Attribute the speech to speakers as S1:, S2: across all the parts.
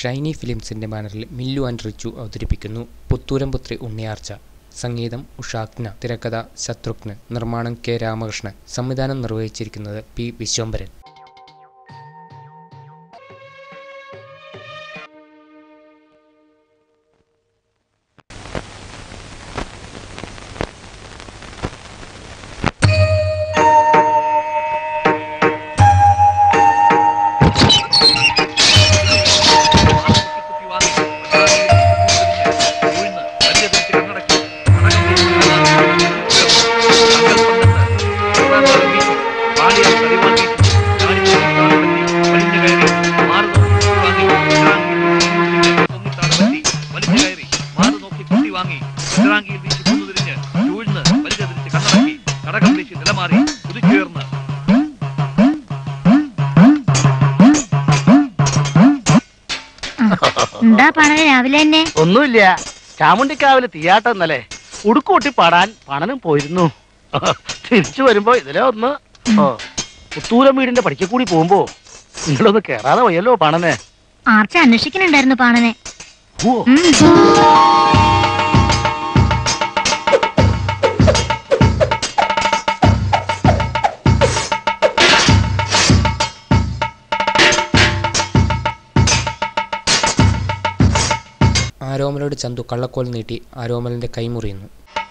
S1: ഷൈനി ഫിലിംസിന്റെ ബാനറിൽ മില്ലു ആൻഡ് റിച്ചു അവതരിപ്പിക്കുന്നു പുത്തൂരം പുത്രി ഉണ്ണിയാർച്ച സംഗീതം ഉഷാഗ്ന തിരക്കഥ ശത്രുഘ്ന് നിർമ്മാണം കെ രാമകൃഷ്ണൻ സംവിധാനം നിർവഹിച്ചിരിക്കുന്നത് പി വിശ്വംഭരൻ
S2: നിലമാറി കുതിച്ചുയർന്ന്
S3: എന്താ പണത് രാവിലെ തന്നെ
S4: ഒന്നുമില്ല ചാമുണ്ടിക്കാവില് തീയാട്ടം ഇന്നലെ ഉടുക്കൂട്ടി പാടാൻ പണനും പോയിരുന്നു തിരിച്ചു വരുമ്പോ ഇതിലെ ഒന്ന് ഓ, പുത്തൂരം വീടിന്റെ പഠിക്ക കൂടി പോകുമ്പോ നിങ്ങളൊന്ന് കേറാതെ വയ്യല്ലോ പണനെ
S3: ആർച്ച അന്വേഷിക്കുന്നുണ്ടായിരുന്നു പാണനെ
S4: ഓ
S3: ഉം.
S1: ആരോമലോട് ചന്തു കള്ളക്കോൽ നീട്ടി ആരോമലിന്റെ കൈ മുറിയുന്നു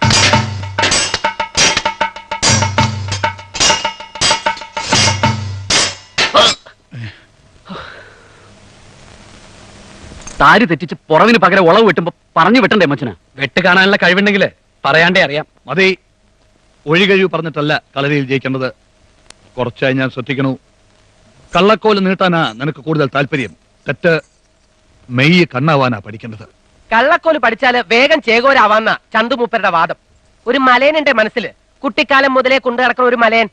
S5: താരി തെറ്റിച്ച് പുറവിന് പകരം ഉളവ് വെട്ടുമ്പോ പറഞ്ഞു വെട്ടണ്ടേ മച്ചന് വെട്ട് കാണാനുള്ള കഴിവുണ്ടെങ്കിൽ പറയാണ്ടേ അറിയാം
S2: മതി ഒഴികഴിവ് പറഞ്ഞിട്ടല്ല കളരിയിൽ ജയിക്കേണ്ടത് കുറച്ചായി ഞാൻ ശ്രദ്ധിക്കണു കള്ളക്കോല് നീട്ടാനാ നിനക്ക് കൂടുതൽ താല്പര്യം തെറ്റ് മെയ്യ് കണ്ണാവാനാ പഠിക്കേണ്ടത്
S6: കള്ളക്കോല് പഠിച്ചാല് വേഗം ചേകോരാവാന്ന ചന്തുമൂപ്പരുടെ വാദം ഒരു മലയനുണ്ട് മനസ്സിൽ കുട്ടിക്കാലം മുതലേ കൊണ്ടു നടക്കുന്ന ഒരു മലയൻ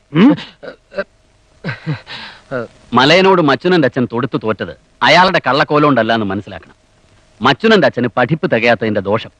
S5: മലയനോട് മച്ചുനന്റെ അച്ഛൻ തൊടുത്തു തോറ്റത് അയാളുടെ കള്ളക്കോലോണ്ടല്ല എന്ന് മനസ്സിലാക്കണം മച്ചുനന്റെ അച്ഛന് പഠിപ്പ് തികയാത്തതിന്റെ ദോഷം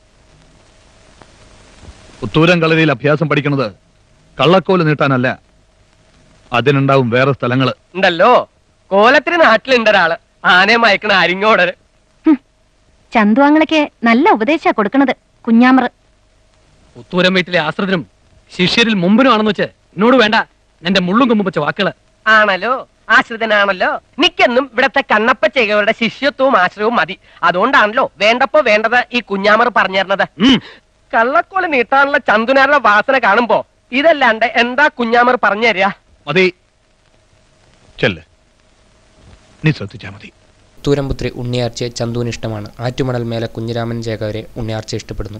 S2: പുത്തൂരം കളരിയിൽ അഭ്യാസം പഠിക്കുന്നത് കള്ളക്കോല് നീട്ടാനല്ല അതിനുണ്ടാവും വേറെ സ്ഥലങ്ങള്
S6: ഉണ്ടല്ലോ കോലത്തിന് നാട്ടിലുണ്ട് ഒരാള് ആനയെ മയക്കണ അരിങ്ങോടര്
S3: ചന്തു അങ്ങളൊക്കെ നല്ല ഉപദേശാ കൊടുക്കണത് കുഞ്ഞാമർ
S5: പുത്തൂരം വീട്ടിലെ ആശ്രിതരും ശിഷ്യരിൽ മുമ്പിനുമാണെന്ന് വെച്ച് എന്നോട് വേണ്ട എന്റെ മുള്ളും കൊമ്പും വെച്ച വാക്കുകള്
S6: ആണല്ലോ ആശ്രിതനാണല്ലോ നിക്കെന്നും ഇവിടത്തെ കണ്ണപ്പ ചേകവരുടെ ശിഷ്യത്വവും ആശ്രയവും മതി അതുകൊണ്ടാണല്ലോ വേണ്ടപ്പോ വേണ്ടത് ഈ കുഞ്ഞാമർ പറഞ്ഞു തരുന്നത്
S5: ഉം.
S6: കള്ളക്കോല് നീട്ടാനുള്ള ചന്തുനാരുടെ വാസന കാണുമ്പോ ഇതല്ലാണ്ട് എന്താ കുഞ്ഞാമർ പറഞ്ഞു തരിക
S2: മതി ചെല്ല് നീ ശ്രദ്ധിച്ചാ മതി
S1: പുത്തൂരം പുത്രി ഉണ്ണിയാർച്ചയെ ചന്തുവിന് ഇഷ്ടമാണ് ആറ്റുമണൽ മേലെ കുഞ്ഞിരാമൻ ചേകവരെ ഉണ്ണിയാർച്ച ഇഷ്ടപ്പെടുന്നു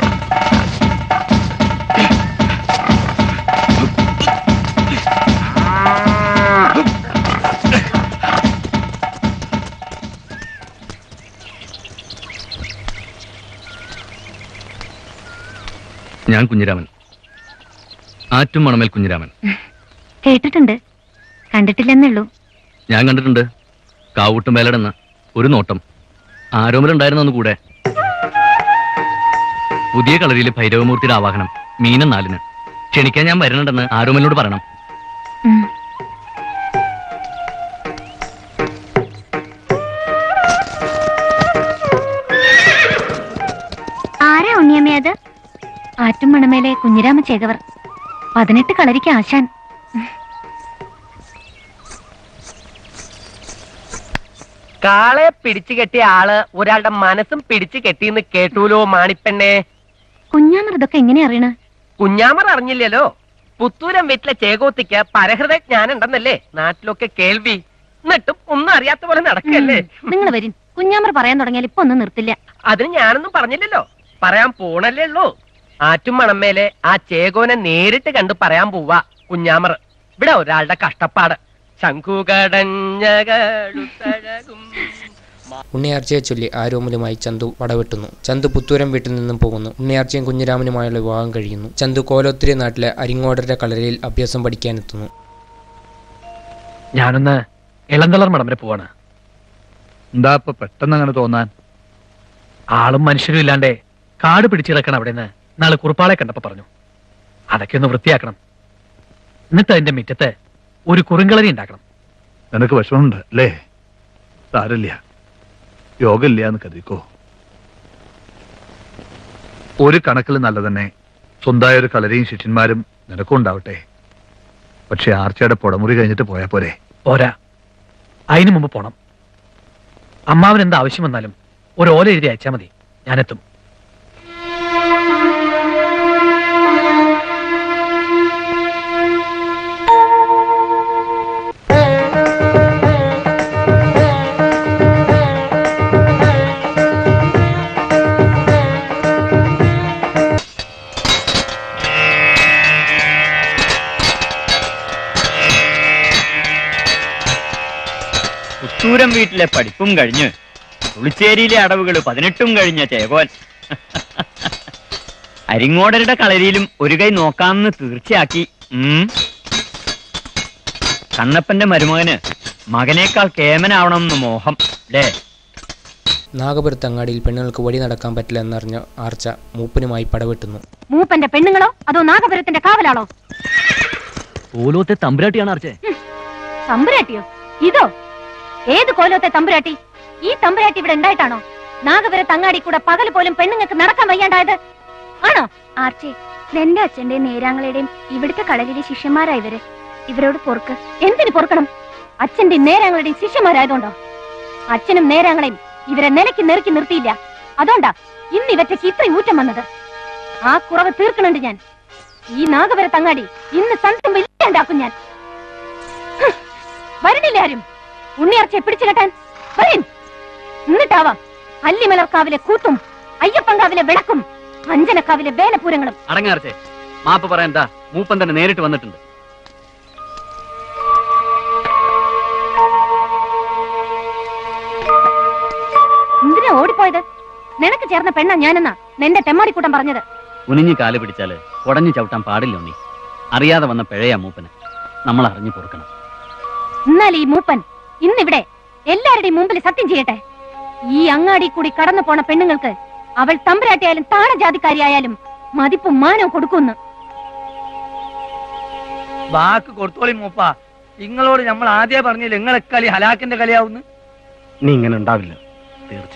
S5: ഞാൻ കുഞ്ഞിരാമൻ ആറ്റും മണമേൽ കുഞ്ഞിരാമൻ
S3: കേട്ടിട്ടുണ്ട് കണ്ടിട്ടില്ലെന്നുള്ളൂ
S5: ഞാൻ കണ്ടിട്ടുണ്ട് കാവൂട്ടും മേലടന്ന് ഒരു നോട്ടം ആരോമലുണ്ടായിരുന്നു കൂടെ പുതിയ കളരിയിലെ ഭൈരവമൂർത്തിയുടെ ആവാഹനം മീനം നാലിന് ക്ഷണിക്കാൻ ഞാൻ വരുന്നുണ്ടെന്ന് ആരോമലിനോട് പറയണം
S3: ഉം. ആരാ ഉണ്ണിയമ്മ അത് ആറ്റുമണമേലെ കുഞ്ഞിരാമ ചേകവർ പതിനെട്ട് കളരിക്ക് ആശാൻ
S6: കാളെ പിടിച്ചു കെട്ടിയ ആള് ഒരാളുടെ മനസ്സും പിടിച്ചു കെട്ടിന്ന് കേട്ടൂലോ മാണിപ്പെണ്ണേ
S3: കുഞ്ഞാമർ ഇതൊക്കെ എങ്ങനെ അറിയണ
S6: കുഞ്ഞാമർ അറിഞ്ഞില്ലല്ലോ പുത്തൂരം വീട്ടിലെ ചേകോത്തിക്ക് പരഹൃദയ ജ്ഞാനം ഉണ്ടെന്നല്ലേ നാട്ടിലൊക്കെ കേൾവി എന്നിട്ടും ഒന്നും അറിയാത്ത പോലെ നടക്കല്ലേ
S3: നിങ്ങൾ വരും കുഞ്ഞാമർ പറയാൻ തുടങ്ങിയാൽ ഇപ്പൊ ഒന്നും നിർത്തില്ല
S6: അതിന് ഞാനൊന്നും പറഞ്ഞില്ലല്ലോ പറയാൻ പോണല്ലേ ഉള്ളൂ ആറ്റും മണമേലെ ആ ചേകോനെ നേരിട്ട് കണ്ട് പറയാൻ പോവാ കുഞ്ഞാമർ ഇവിടെ ഒരാളുടെ കഷ്ടപ്പാട് ശംഖുകടഞ്ഞകളുത്തഴകും
S1: ഉണ്ണിയാർച്ചയെ ചൊല്ലി ആരോമലുമായി ചന്തു പടവെട്ടുന്നു ചന്തു പുത്തൂരം വീട്ടിൽ നിന്നും പോകുന്നു ഉണ്ണിയാർച്ചയും കുഞ്ഞിരാമനുമായുള്ള വിവാഹം കഴിയുന്നു ചന്തു കോലോത്തിരി നാട്ടിലെ അരിങ്ങോടരുടെ കളരിയിൽ അഭ്യാസം പഠിക്കാനെത്തുന്നു
S5: ഞാനൊന്ന് ഇളന്തളർ മടം വരെ പോവാണ്
S2: എന്താ ഇപ്പൊ പെട്ടെന്ന് അങ്ങനെ തോന്നാൻ
S5: ആളും മനുഷ്യരും ഇല്ലാണ്ടേ കാട് പിടിച്ചിറക്കണം അവിടെ നിന്ന് നാളെ കുറുപ്പാളെ കണ്ടപ്പോ പറഞ്ഞു അതൊക്കെ ഒന്ന് വൃത്തിയാക്കണം എന്നിട്ട് അതിന്റെ മുറ്റത്ത് ഒരു കുറുങ്കളരി ഉണ്ടാക്കണം
S2: നിനക്ക് വിഷമമുണ്ട് അല്ലേ സാരില്ല യോഗമില്ല എന്ന് കരുതിക്കോ ഒരു കണക്കിൽ നല്ല തന്നെ സ്വന്തമായ ഒരു കളരിയും ശിഷ്യന്മാരും നിനക്കും ഉണ്ടാവട്ടെ പക്ഷെ ആർച്ചയുടെ പുടമുറി കഴിഞ്ഞിട്ട് പോയാ പോരെ
S5: പോരാ അതിനു മുമ്പ് പോണം അമ്മാവൻ എന്താ ആവശ്യം വന്നാലും ഒരു ഓല എഴുതി അയച്ചാൽ മതി ഞാനെത്തും
S7: പുത്തൂരം വീട്ടിലെ പഠിപ്പും കഴിഞ്ഞ് തുളിച്ചേരിയിലെ അടവുകൾ പതിനെട്ടും കഴിഞ്ഞ ചേകോൻ അരിങ്ങോടരുടെ കളരിയിലും ഒരു കൈ നോക്കാമെന്ന് തീർച്ചയാക്കി ഉം. കണ്ണപ്പന്റെ മരുമകന് മകനേക്കാൾ കേമനാവണമെന്ന് മോഹം അല്ലേ
S1: നാഗപുരത്ത് അങ്ങാടിയിൽ പെണ്ണുങ്ങൾക്ക് വഴി നടക്കാൻ പറ്റില്ല എന്നറിഞ്ഞ ആർച്ച മൂപ്പനുമായി പടവെട്ടുന്നു
S3: മൂപ്പന്റെ പെണ്ണുങ്ങളോ അതോ നാഗപുരത്തിന്റെ കാവലാളോ
S7: ഓലോത്തെ തമ്പുരാട്ടിയാണ് അർച്ചേ
S3: തമ്പുരാട്ടിയോ ഇതോ ഏത് കോലത്തെ തമ്പുരാട്ടി ഈ തമ്പുരാട്ടി ഇവിടെ ഉണ്ടായിട്ടാണോ നാഗപുരത്ത് അങ്ങാടി കൂടെ പകൽ പോലും പെണ്ണുങ്ങൾക്ക് നടക്കാൻ വയ്യാണ്ടായത് ആണോ ആർച്ചേ എന്റെ അച്ഛന്റെയും നേരാങ്ങളുടെയും ഇവിടുത്തെ കളരിയിലെ ശിഷ്യന്മാരാ ഇവര് ഇവരോട് പൊറുക്ക് എന്തിനു പൊറുക്കണം അച്ഛന്റെയും നേരാങ്ങളുടെയും ശിഷ്യന്മാരായതുകൊണ്ടോ അച്ഛനും നേരാങ്ങളെയും ഇവരെ നിലയ്ക്ക് നെറുക്കി നിർത്തിയില്ല അതുകൊണ്ടാ ഇന്ന് ഇവറ്റയ്ക്ക് ഇത്രയും ഊറ്റം വന്നത് ആ കുറവ് തീർക്കണുണ്ട് ഞാൻ ഈ നാഗപുരത്ത് അങ്ങാടി ഇന്ന് സന്ധ്യം ഇല്ലാണ്ടാക്കും ഞാൻ ഹ്, വരണില്ല ആരും ഉണ്ണിയർച്ചയെ പിടിച്ചു കെട്ടാൻ വരൻ എന്നിട്ടാവാം അല്ലിമലർക്കാവിലെ കൂത്തും അയ്യപ്പൻകാവിലെ വിളക്കും അഞ്ചനക്കാവിലെ വേലപൂരങ്ങളും
S7: അടങ്ങാർച്ചേ മാപ്പ് പറയാൻ എന്താ മൂപ്പൻ തന്നെ നേരിട്ട് വന്നിട്ടുണ്ട്
S3: എന്തിനാ ഓടിപ്പോയത് നിനക്ക് ചേർന്ന പെണ്ണ ഞാനെന്നാ നിന്റെ തെമ്മാടിക്കൂട്ടം പറഞ്ഞത്
S7: കുനിഞ്ഞു കാല് പിടിച്ചാല് കുടഞ്ഞു ചവിട്ടാൻ പാടില്ല ഉണ്ണി അറിയാതെ വന്ന പിഴയാ മൂപ്പന് നമ്മൾ അറിഞ്ഞു പൊറുക്കണം
S3: എന്നാൽ ഈ മൂപ്പൻ ഇന്നിവിടെ എല്ലാവരുടെയും മുമ്പിൽ സത്യം ചെയ്യട്ടെ ഈ അങ്ങാടി കൂടി കടന്നു പോണ പെണ്ണുങ്ങൾക്ക് അവൾ തമ്പുരാട്ടിയായാലും താണജാതിക്കാരിയായാലും മതിപ്പും മാനവും കൊടുക്കുന്നു
S6: വാക്ക് കൊടുത്തോളി മൂപ്പ നിങ്ങളോട് നമ്മൾ ആദ്യമേ പറഞ്ഞില്ല നിങ്ങളെ കളി ഹലാക്കിന്റെ കളിയാവുന്നു
S4: നീ ഇങ്ങനെ ഉണ്ടാവില്ല തീർച്ച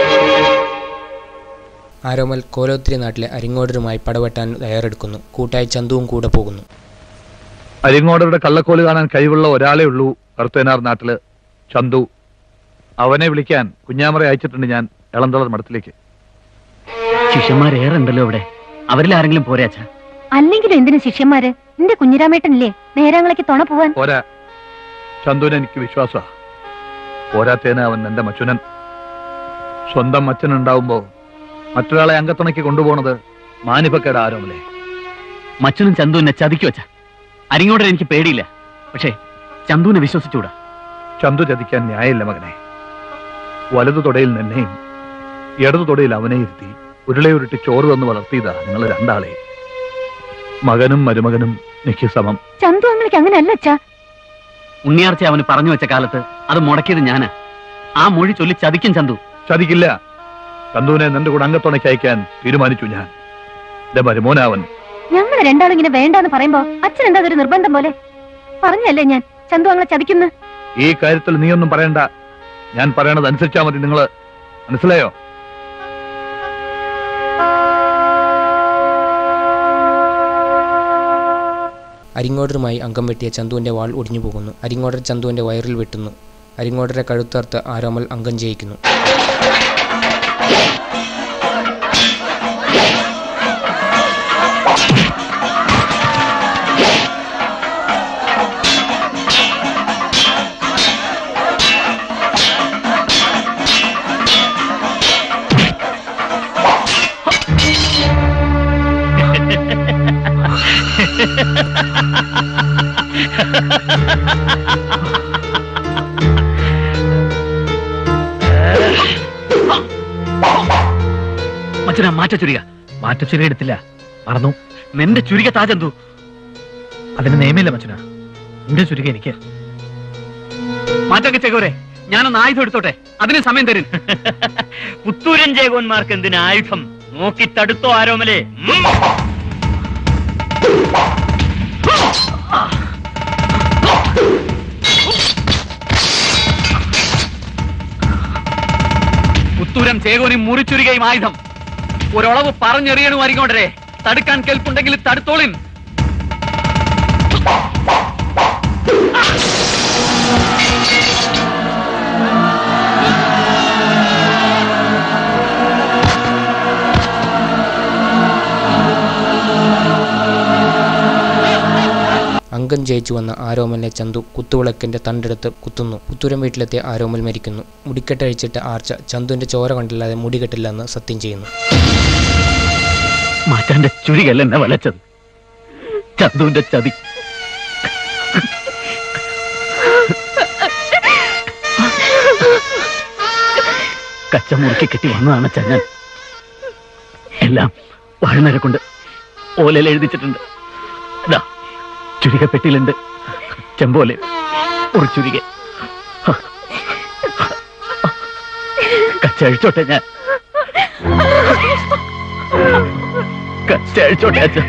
S1: ആരോമൽ കോലോത്തിരി നാട്ടിലെ അരിങ്ങോടരുമായി പടവെട്ടാൻ തയ്യാറെടുക്കുന്നു കൂട്ടായി ചന്തുവും കൂടെ പോകുന്നു
S2: അരിങ്ങോടരുടെ കള്ളക്കോല് കാണാൻ കഴിവുള്ള ഒരാളേ ഉള്ളൂ കറുത്തേനാർ നാട്ടില് ചന്തു അവനെ വിളിക്കാൻ കുഞ്ഞാമറ അയച്ചിട്ടുണ്ട് ഞാൻ ഇളന്തളർ മഠത്തിലേക്ക്
S7: ശിഷ്യന്മാരേറെ ഉണ്ടല്ലോ ഇവിടെ അവരിൽ ആരെങ്കിലും പോരെ അച്ഛാ
S3: അല്ലെങ്കിലും എന്തിനു ശിഷ്യന്മാര് നിന്റെ കുഞ്ഞിരാമേട്ടനില്ലേ നേരാങ്ങളേക്ക് തുണ പോവാൻ
S2: പോരാ ചന്തുവിനെ എനിക്ക് വിശ്വാസ പോരാത്തേന് അവൻ എന്റെ മച്ചുനൻ സ്വന്തം മച്ചൻ ഉണ്ടാവുമ്പോ മറ്റൊരാളെ അംഗത്തുണയ്ക്ക് കൊണ്ടുപോണത് മാനിപ്പക്കേട് ആരോമല്ലേ
S7: മച്ചനും ചന്തു എന്നെ ചതിക്കു അച്ഛാ അരിങ്ങോടെ എനിക്ക് പേടിയില്ല പക്ഷേ ചന്തുവിനെ വിശ്വസിച്ചൂടാ
S2: ചന്തു ചതിക്കാൻ ന്യായമില്ല മകനെ വലതു തുടയിൽ നിന്നെയും ഇടതു തുടയിൽ അവനെ ഇരുത്തി ഉരുളയുരുട്ടി ചോറ് തന്ന് വളർത്തിയതാ നിങ്ങൾ രണ്ടാളെ മകനും മരുമകനും എനിക്ക് സമം
S3: ചന്തു അങ്ങൾക്ക് അങ്ങനെയല്ല അച്ഛാ
S7: ഉണ്ണിയാർച്ച അവന് പറഞ്ഞു വെച്ച കാലത്ത് അത് മുടക്കിയത് ഞാനാ ആ മൊഴി ചൊല്ലി ചതിക്കും ചന്തു
S2: ചതിക്കില്ല ചന്തുവിനെ നിന്റെ കൂടെ അംഗത്തുണയ്ക്ക് അയക്കാൻ തീരുമാനിച്ചു ഞാൻ എന്റെ മരുമോനാവൻ
S3: ഞങ്ങൾ രണ്ടാളും ഇങ്ങനെ വേണ്ടാന്ന് പറയുമ്പോ അച്ഛൻ എന്താ ഒരു നിർബന്ധം പോലെ പറഞ്ഞല്ലേ ഞാൻ ചന്തു അങ്ങളെ ചതിക്കുന്നു
S2: ഈ കാര്യത്തിൽ നീയൊന്നും പറയണ്ട ഞാൻ പറയണത് അനുസരിച്ചാ മതി നിങ്ങള് മനസ്സിലായോ
S1: അരിങ്ങോടരുമായി അംഗം വെട്ടിയ ചന്തുവിന്റെ വാൾ ഒടിഞ്ഞു പോകുന്നു അരിങ്ങോടർ ചന്തുവിന്റെ വയറിൽ വെട്ടുന്നു അരിങ്ങോടരെ കഴുത്തർത്ത് ആരോമൽ അംഗം ജയിക്കുന്നു
S7: മച്ചനാ മാറ്റ ചുരിക
S5: മാറ്റച്ചുരി എടുത്തില്ല മറന്നു
S7: നിന്റെ ചുരിക താ ചന്തു
S5: അതിന് നിയമില്ല മച്ചുന എന്റെ ചുരുക്ക എനിക്ക്
S7: മാറ്റൊക്കെ ചേകോരെ ഞാനൊന്ന് ആയുധം എടുത്തോട്ടെ അതിന് സമയം തരും പുത്തൂരൻ ചേകോന്മാർക്ക് എന്തിന് ആയുധം നോക്കി തടുത്തോ ആരോമലേ ഉം. ചേകോനും മുറിച്ചുരുകയും ആയുധം ഒരളവ് പറഞ്ഞെറിയണമായിരിക്കോണ്ടേ തടുക്കാൻ കേൾപ്പുണ്ടെങ്കിൽ തടുത്തോളിൻ
S1: അംഗം ജയിച്ചു വന്ന ആരോമലിനെ ചന്തു കുത്തുവിളക്കിന്റെ തണ്ടെടുത്ത് കുത്തുന്നു പുത്തൂരം വീട്ടിലെത്തിയ ആരോമൽ മരിക്കുന്നു മുടിക്കെട്ടഴിച്ചിട്ട് ആർച്ച ചന്തുവിന്റെ ചോര കണ്ടില്ലാതെ മുടികെട്ടില്ലെന്ന് സത്യം ചെയ്യുന്നു
S5: മാറ്റാന്റെ ചുരികല്ല എന്നെ വലച്ചത് ചന്തുവിന്റെ ചതി കച്ച മുറുക്കി കെട്ടി വന്നതാണ് ചങ്ങൻ എല്ലാം വാഴുന്നവരെ കൊണ്ട് ഓലയിൽ എഴുതിച്ചിട്ടുണ്ട് ഇതാ ചുരിക പെട്ടിയിലുണ്ട് ചെമ്പോലെ ഒരു ചുരിക കച്ച അഴിച്ചോട്ടെ ഞാൻ കച്ച അഴിച്ചോട്ടെ അച്ഛൻ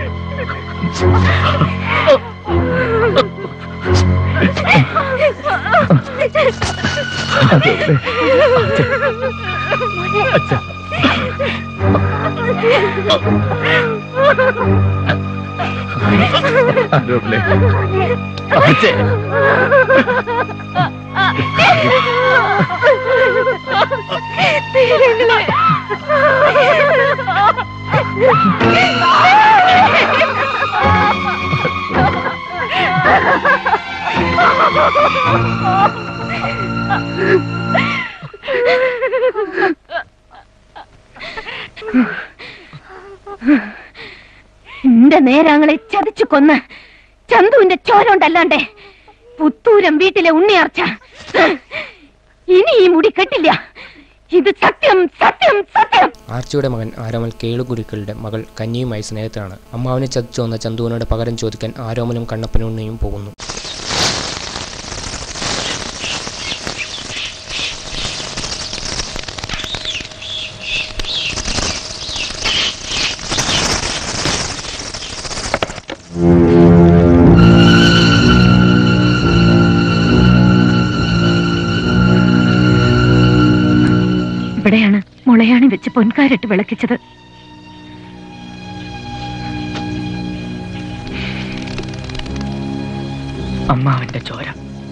S5: അതെ, അതെ. അച്ഛൻ. അതെ, അച്ഛൻ.
S3: എന്റെ നേരാങ്ങളെ ചതിച്ചു കൊന്ന് ചന്തുവിന്റെ ചോരോണ്ടല്ലാണ്ടേ പുത്തൂരം വീട്ടിലെ ഉണ്ണിയാർച്ച ഇനി ഈ മുടി കെട്ടില്ല ഇത് സത്യം സത്യം സത്യം
S1: ആർച്ചയുടെ മകൻ ആരോമൽ കേളുകുരുക്കളുടെ മകൾ കന്നിയുമായി സ്നേഹത്തിലാണ് അമ്മാവനെ ചതിച്ചു വന്ന ചന്തുവിനോട് പകരം ചോദിക്കാൻ ആരോമലും കണ്ണപ്പനുണ്ണിയും പോകുന്നു
S3: ഇവിടെയാണ് മുളയാണി വെച്ച് പൊൻകാരിട്ട് വിളക്കിച്ചത്
S7: അമ്മാവന്റെ ചോര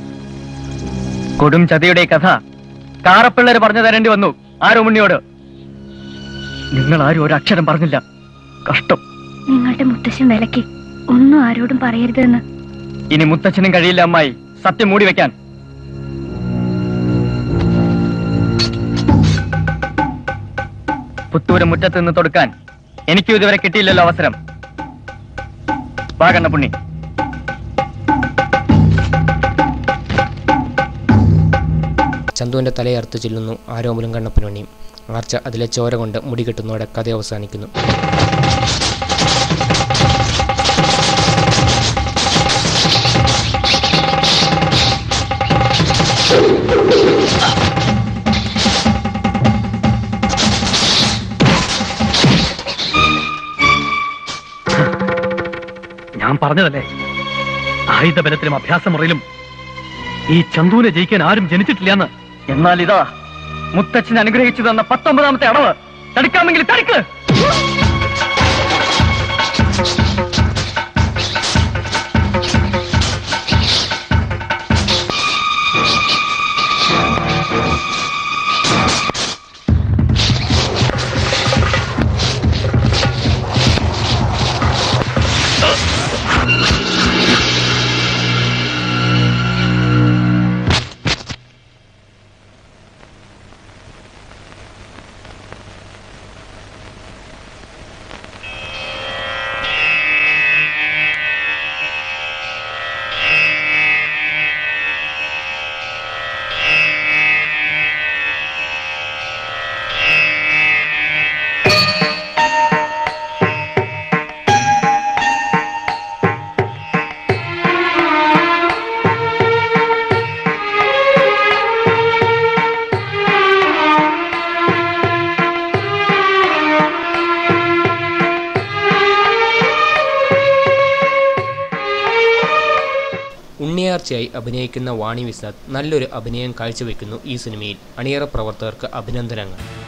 S7: കൊടും ചതിയുടെ കഥ കാറപ്പിള്ളേര് പറഞ്ഞു തരേണ്ടി വന്നു ആരോമുണ്ണിയോട് നിങ്ങൾ ആരും ഒരു അക്ഷരം പറഞ്ഞില്ല കഷ്ടം
S3: നിങ്ങളുടെ മുത്തശ്ശൻ വിലക്കി ഒന്നും ആരോടും പറയരുതെന്ന്
S7: ഇനി മുത്തച്ഛനും കഴിയില്ല അമ്മായി സത്യം മൂടി വെക്കാൻ പുത്തൂര് മുറ്റത്ത് നിന്ന് തൊടുക്കാൻ എനിക്കും ഇതുവരെ കിട്ടിയില്ലല്ലോ അവസരം വാ കണ്ണപ്പുണ്ണി
S1: ചന്തുവിന്റെ തലയർത്ത് ചെല്ലുന്നു ആരോമലും കണ്ണപ്പനുണ്ണിയും ആർച്ച അതിലെ ചോര കൊണ്ട് മുടി കെട്ടുന്നതോടെ കഥ അവസാനിക്കുന്നു
S5: ഞാൻ പറഞ്ഞതല്ലേ ആയുധബലത്തിലും അഭ്യാസമുറയിലും ഈ ചന്തുവിനെ ജയിക്കാൻ ആരും ജനിച്ചിട്ടില്ലെന്ന്
S7: എന്നാൽ ഇതാ മുത്തച്ഛൻ അനുഗ്രഹിച്ചു തന്ന പത്തൊമ്പതാമത്തെ അടവ് തടുക്കാമെങ്കിൽ തടുക്ക്
S1: ഉണ്ണിയാർച്ചയായി അഭിനയിക്കുന്ന വാണി വിശ്വനാഥ് നല്ലൊരു അഭിനയം കാഴ്ചവെക്കുന്നു ഈ സിനിമയിൽ അണിയറ പ്രവർത്തകർക്ക് അഭിനന്ദനങ്ങൾ